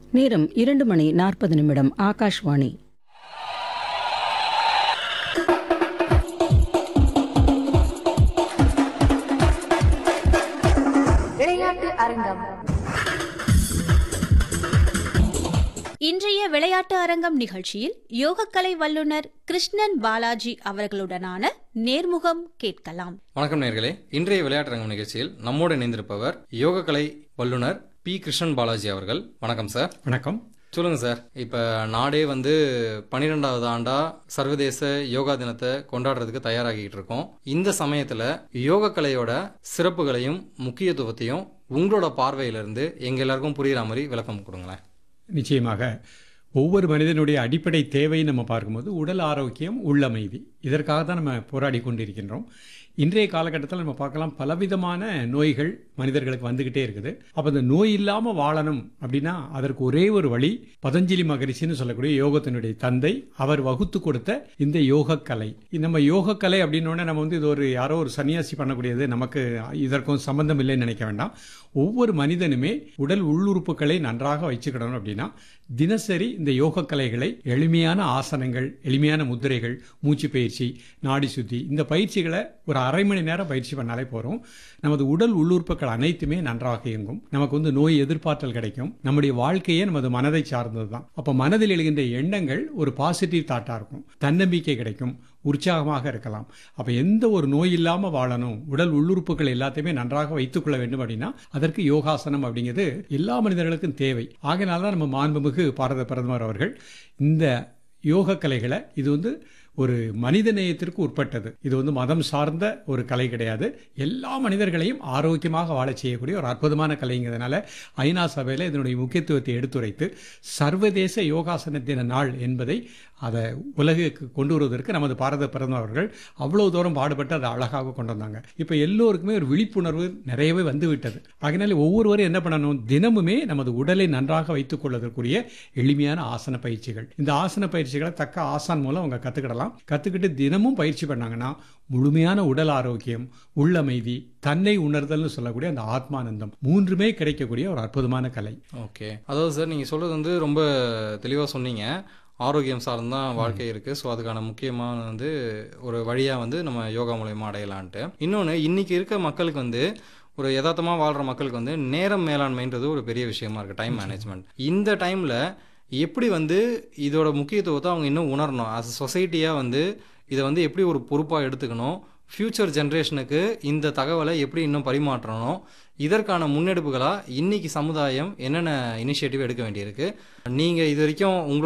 நேரம் இரண்டு மணி நாற்பது நிமிடம் ஆகாஷ்வாணி விளையாட்டு அரங்கம் இன்றைய விளையாட்டு அரங்கம் நிகழ்ச்சியில் யோகக்கலை வல்லுனர் கிருஷ்ணன் பாலாஜி அவர்களுடனான நேர்முகம் கேட்கலாம் வணக்கம் நேர்களே இன்றைய விளையாட்டரங்கம் நிகழ்ச்சியில் நம்மோடு இணைந்திருப்பவர் யோகக்கலை வல்லுனர் பி கிருஷ்ணன் பாலாஜி அவர்கள் வணக்கம் சார் வணக்கம் சொல்லுங்க சார் இப்ப நாடே வந்து பன்னிரெண்டாவது ஆண்டா சர்வதேச யோகா தினத்தை கொண்டாடுறதுக்கு தயாராகிட்டு இருக்கோம் இந்த சமயத்துல யோகக்கலையோட சிறப்புகளையும் முக்கியத்துவத்தையும் உங்களோட பார்வையிலிருந்து எங்க எல்லாருக்கும் புரியுற மாதிரி விளக்கம் கொடுங்களேன் நிச்சயமாக ஒவ்வொரு மனிதனுடைய அடிப்படை தேவை நம்ம பார்க்கும்போது உடல் ஆரோக்கியம் உள்ளமைதி இதற்காக தான் நம்ம போராடி கொண்டிருக்கின்றோம் இன்றைய காலகட்டத்தில் நம்ம பார்க்கலாம் பலவிதமான நோய்கள் மனிதர்களுக்கு வந்துக்கிட்டே இருக்குது அப்போ இந்த நோய் இல்லாமல் வாழணும் அப்படின்னா அதற்கு ஒரே ஒரு வழி பதஞ்சலி மகரிஷின்னு சொல்லக்கூடிய யோகத்தினுடைய தந்தை அவர் வகுத்து கொடுத்த இந்த யோகக்கலை நம்ம யோகக்கலை அப்படின்னோடனே நம்ம வந்து இது ஒரு யாரோ ஒரு சன்னியாசி பண்ணக்கூடியது நமக்கு இதற்கும் சம்பந்தம் இல்லைன்னு நினைக்க வேண்டாம் ஒவ்வொரு மனிதனுமே உடல் உள்ளுறுப்புகளை நன்றாக வச்சுக்கிடணும் அப்படின்னா தினசரி இந்த யோக கலைகளை எளிமையான ஆசனங்கள் எளிமையான முத்திரைகள் மூச்சு பயிற்சி நாடி சுத்தி இந்த பயிற்சிகளை ஒரு அரை மணி நேரம் பயிற்சி பண்ணாலே போகிறோம் நமது உடல் உள்ளுறுப்புகள் அனைத்துமே நன்றாக இயங்கும் நமக்கு வந்து நோய் எதிர்பார்த்தல் கிடைக்கும் நம்முடைய வாழ்க்கையே நமது மனதை சார்ந்தது தான் அப்போ மனதில் எழுகின்ற எண்ணங்கள் ஒரு பாசிட்டிவ் தாட்டாக இருக்கும் தன்னம்பிக்கை கிடைக்கும் உற்சாகமாக இருக்கலாம் அப்போ எந்த ஒரு நோய் இல்லாமல் வாழணும் உடல் உள்ளுறுப்புகள் எல்லாத்தையுமே நன்றாக வைத்துக்கொள்ள வேண்டும் அப்படின்னா அதற்கு யோகாசனம் அப்படிங்கிறது எல்லா மனிதர்களுக்கும் தேவை ஆகையினால தான் நம்ம மாண்புமிகு பாரத பிரதமர் அவர்கள் இந்த யோக கலைகளை இது வந்து ஒரு மனித நேயத்திற்கு உட்பட்டது இது வந்து மதம் சார்ந்த ஒரு கலை கிடையாது எல்லா மனிதர்களையும் ஆரோக்கியமாக வாழச் செய்யக்கூடிய ஒரு அற்புதமான கலைங்கிறதுனால ஐநா சபையில் இதனுடைய முக்கியத்துவத்தை எடுத்துரைத்து சர்வதேச யோகாசன தின நாள் என்பதை அதை உலகுக்கு கொண்டு வருவதற்கு நமது பாரத பிரதமர் அவர்கள் அவ்வளவு தூரம் பாடுபட்டு அதை அழகாக கொண்டு வந்தாங்க இப்போ எல்லோருக்குமே ஒரு விழிப்புணர்வு நிறையவே வந்து விட்டது அதனால ஒவ்வொருவரும் என்ன பண்ணணும் தினமுமே நமது உடலை நன்றாக வைத்துக் கொள்வதற்குரிய எளிமையான ஆசன பயிற்சிகள் இந்த ஆசன பயிற்சிகளை தக்க ஆசான் மூலம் அவங்க கத்துக்கிடலாம் கத்துக்கிட்டு தினமும் பயிற்சி பண்ணாங்கன்னா முழுமையான உடல் ஆரோக்கியம் உள்ளமைதி தன்னை உணர்தல்னு சொல்லக்கூடிய அந்த ஆத்மானந்தம் மூன்றுமே கிடைக்கக்கூடிய ஒரு அற்புதமான கலை ஓகே அதாவது சார் நீங்க சொல்றது வந்து ரொம்ப தெளிவா சொன்னீங்க ஆரோக்கியம் சார்ந்தான் வாழ்க்கை இருக்கு ஸோ அதுக்கான முக்கியமான வந்து ஒரு வழியா வந்து நம்ம யோகா மூலயமா அடையலான்ட்டு இன்னொன்று இன்னைக்கு இருக்க மக்களுக்கு வந்து ஒரு யதார்த்தமாக வாழ்ற மக்களுக்கு வந்து நேரம் மேலாண்மைன்றது ஒரு பெரிய விஷயமா இருக்கு டைம் மேனேஜ்மெண்ட் இந்த டைம்ல எப்படி வந்து இதோட முக்கியத்துவத்தை அவங்க இன்னும் உணரணும் அஸ் சொசைட்டியாக வந்து இதை வந்து எப்படி ஒரு பொறுப்பாக எடுத்துக்கணும் ஃப்யூச்சர் ஜென்ரேஷனுக்கு இந்த தகவலை எப்படி இன்னும் பரிமாற்றணும் இதற்கான முன்னெடுப்புகளாக இன்னைக்கு சமுதாயம் என்னென்ன இனிஷியேட்டிவ் எடுக்க வேண்டியிருக்கு நீங்கள் இது வரைக்கும் உங்களோட